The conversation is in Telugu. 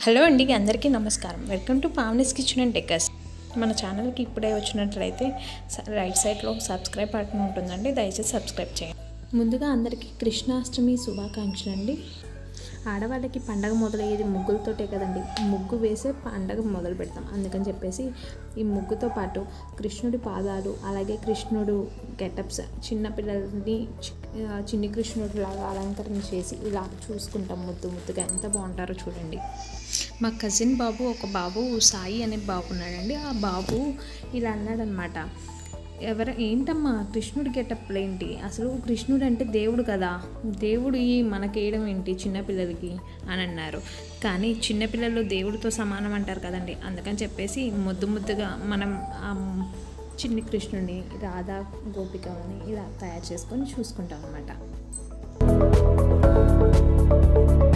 హలో అండి అందరికీ నమస్కారం welcome to Pavani's kitchen and decors మన ఛానల్కి ఇప్పుడే వచ్చినట్లయితే స- రైట్ సైడ్లో సబ్స్క్రైబ్ బటన్ ఉంటుందండి దయచేసి సబ్స్క్రైబ్ చేయండి ముందుగా అందరికీ కృష్ణాష్టమి శుభాకాంక్షలు అండి ఆడవాళ్ళకి పండగ మొదలయ్యేది ముగ్గులతోటే కదండి ముగ్గు వేసే పండగ మొదలు పెడతాం అందుకని చెప్పేసి ఈ ముగ్గుతో పాటు కృష్ణుడి పాదాలు అలాగే కృష్ణుడు గెటప్స్ చిన్నపిల్లల్ని చి- ఆ, చిన్ని కృష్ణుడు లాగా అలంకరణ చేసి ఇలా చూసుకుంటాం ముద్దు ముద్దుగా ఎంత బాగుంటారో చూడండి మా కజిన్ బాబు ఒక బాబు సాయి అనే బాబు ఉన్నాడండి ఆ బాబు ఇలా అన్నాడనమాట ఎవర ఏంటమ్మా కృష్ణుడి గెటప్ ఏంటి అసలు కృష్ణుడు అంటే దేవుడు కదా దేవుడు ఈ మనకేయడం ఏంటి చిన్నపిల్లలకి అని అన్నారు కానీ చిన్నపిల్లలు దేవుడితో సమానం అంటారు కదండి అందుకని చెప్పేసి ముద్దు ముద్దుగా మనం ఆ చిన్ని కృష్ణుడిని రాధా గోపికని ఇలా తయారు చేసుకొని చూసుకుంటాం అన్నమాట